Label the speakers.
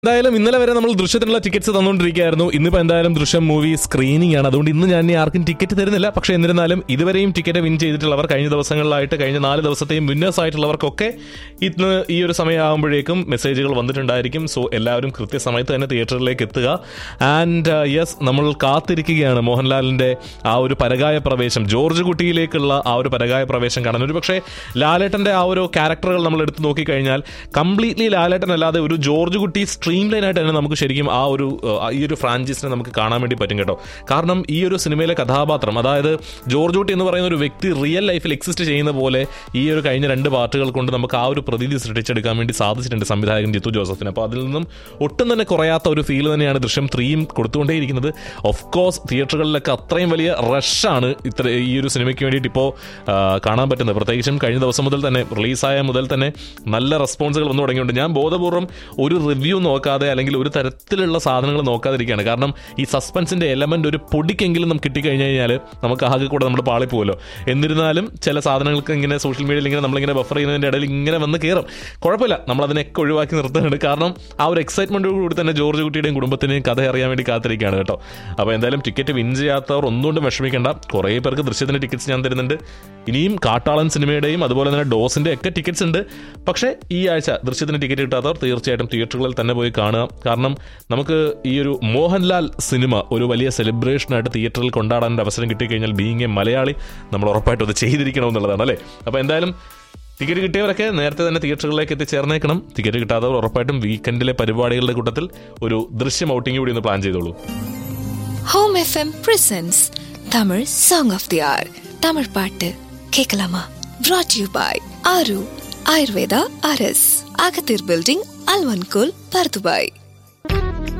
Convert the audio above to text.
Speaker 1: എന്തായാലും ഇന്നലെ വരെ നമ്മൾ ദൃശ്യത്തിനുള്ള ടിക്കറ്റ്സ് തന്നുകൊണ്ടിരിക്കുകയായിരുന്നു ഇന്നിപ്പോൾ എന്തായാലും ദൃശ്യം മൂവി സ്ക്രീനിങ് ആണ് അതുകൊണ്ട് ഇന്ന് ഞാൻ ഇനി ആർക്കും ടിക്കറ്റ് തരുന്നില്ല പക്ഷേ എന്നിരുന്നാലും ഇതുവരെയും ടിക്കറ്റ് വിൻ ചെയ്തിട്ടുള്ളവർ കഴിഞ്ഞ ദിവസങ്ങളിലായിട്ട് കഴിഞ്ഞ നാല് ദിവസത്തെയും വിന്നേഴ്സ് ആയിട്ടുള്ളവർക്കൊക്കെ ഇന്ന് ഈ ഒരു സമയമാകുമ്പോഴേക്കും മെസ്സേജുകൾ വന്നിട്ടുണ്ടായിരിക്കും സോ എല്ലാവരും കൃത്യസമയത്ത് തന്നെ തിയേറ്ററിലേക്ക് എത്തുക ആൻഡ് യെസ് നമ്മൾ കാത്തിരിക്കുകയാണ് മോഹൻലാലിന്റെ ആ ഒരു പരകായ പ്രവേശം ജോർജ് കുട്ടിയിലേക്കുള്ള ആ ഒരു പരകായ പ്രവേശം കാണാൻ ഒരു പക്ഷേ ലാലേട്ടന്റെ ആ ഒരു ക്യാരക്ടറുകൾ നമ്മൾ എടുത്ത് നോക്കിക്കഴിഞ്ഞാൽ കംപ്ലീറ്റ്ലി ലാലേട്ടൻ അല്ലാതെ ഒരു ജോർജ് കുട്ടി സ്ട്രീം ലൈൻ ആയിട്ട് തന്നെ നമുക്ക് ശരിക്കും ആ ഒരു ആ, ഈ ഒരു ഫ്രാഞ്ചൈസിനെ നമുക്ക് കാണാൻ വേണ്ടി പറ്റും കേട്ടോ കാരണം ഈ ഒരു സിനിമയിലെ കഥാപാത്രം അതായത് ജോർജ് കുട്ടി എന്ന് പറയുന്ന ഒരു വ്യക്തി റിയൽ ലൈഫിൽ എക്സിസ്റ്റ് ചെയ്യുന്ന പോലെ ഈ ഒരു കഴിഞ്ഞ രണ്ട് പാർട്ടുകൾ കൊണ്ട് നമുക്ക് ആ ഒരു പ്രതീതി സൃഷ്ടിച്ചെടുക്കാൻ വേണ്ടി സാധിച്ചിട്ടുണ്ട് സംവിധായകൻ ജിത്തു ജോസഫിന് അപ്പോൾ അതിൽ നിന്നും ഒട്ടും തന്നെ കുറയാത്ത ഒരു ഫീൽ തന്നെയാണ് ദൃശ്യം ത്രീയും കൊടുത്തുകൊണ്ടേയിരിക്കുന്നത് ഓഫ് കോഴ്സ് തിയേറ്ററുകളിലൊക്കെ അത്രയും വലിയ റഷാണ് ഇത്ര ഈ ഒരു സിനിമയ്ക്ക് വേണ്ടിയിട്ട് ഇപ്പോൾ കാണാൻ പറ്റുന്നത് പ്രത്യേകിച്ചും കഴിഞ്ഞ ദിവസം മുതൽ തന്നെ റിലീസായ മുതൽ തന്നെ നല്ല റെസ്പോൺസുകൾ വന്നു തുടങ്ങിയിട്ടുണ്ട് ഞാൻ ബോധപൂർവ്വം ഒരു റിവ്യൂ നോക്കാതെ അല്ലെങ്കിൽ ഒരു തരത്തിലുള്ള സാധനങ്ങൾ നോക്കാതിരിക്കുകയാണ് കാരണം ഈ സസ്പെൻസിന്റെ എലമെന്റ് ഒരു പൊടിക്കെങ്കിലും നമുക്ക് കിട്ടിക്കഴിഞ്ഞ് കഴിഞ്ഞാൽ നമുക്ക് ആകെ കൂടെ നമ്മൾ പാളിപ്പോകുമല്ലോ എന്നിരുന്നാലും ചില സാധനങ്ങൾക്ക് ഇങ്ങനെ സോഷ്യൽ മീഡിയയിൽ ഇങ്ങനെ നമ്മളിങ്ങനെ ബഫർ ചെയ്യുന്നതിന്റെ ഇടയിൽ ഇങ്ങനെ വന്ന് കയറും കുഴപ്പമില്ല നമ്മൾ അതിനൊക്കെ ഒഴിവാക്കി നിർത്തുന്നുണ്ട് കാരണം ആ ഒരു എക്സൈറ്റ്മെന്റോട് കൂടി തന്നെ ജോർജ് കുട്ടിയുടെയും കുടുംബത്തിനെയും കഥ അറിയാൻ വേണ്ടി കാത്തിരിക്കുകയാണ് കേട്ടോ അപ്പോൾ എന്തായാലും ടിക്കറ്റ് വിൻ ചെയ്യാത്തവർ ഒന്നുകൊണ്ടും വിഷമിക്കേണ്ട കുറേ പേർക്ക് ദൃശ്യത്തിന്റെ ടിക്കറ്റ്സ് ഞാൻ തരുന്നുണ്ട് ഇനിയും കാട്ടാളൻ സിനിമയുടെയും അതുപോലെ തന്നെ ഡോസിന്റെ ഒക്കെ ടിക്കറ്റ്സ് ഉണ്ട് പക്ഷേ ഈ ആഴ്ച ദൃശ്യത്തിന് ടിക്കറ്റ് കിട്ടാത്തവർ തീർച്ചയായിട്ടും തിയേറ്ററുകളിൽ തന്നെ പോയി കാണുക കാരണം നമുക്ക് ഈ ഒരു മോഹൻലാൽ സിനിമ ഒരു വലിയ സെലിബ്രേഷനായിട്ട് തിയേറ്ററിൽ കൊണ്ടാടാൻ ഒരു അവസരം കിട്ടിക്കഴിഞ്ഞാൽ ബീങ് എ മലയാളി നമ്മൾ ഉറപ്പായിട്ടും അത് ചെയ്തിരിക്കണമെന്നുള്ളതാണ് അല്ലേ അപ്പോൾ എന്തായാലും ടിക്കറ്റ് കിട്ടിയവരൊക്കെ നേരത്തെ തന്നെ തിയേറ്ററുകളിലേക്ക് എത്തിച്ചേർന്നേക്കണം ടിക്കറ്റ് കിട്ടാത്തവർ ഉറപ്പായിട്ടും വീക്കെൻഡിലെ പരിപാടികളുടെ കൂട്ടത്തിൽ ഒരു ദൃശ്യം ഔട്ടിംഗ് കൂടി ഒന്ന് പ്ലാൻ ചെയ്തോളൂ
Speaker 2: home FM presents Tamil song of the hour Tamil பாட்டு கேட்கலாமா brought you by Aaru Ayurveda அரஸ் அகத்தீர் பில்டிங் அல்வன்கோல் பர்துபாய்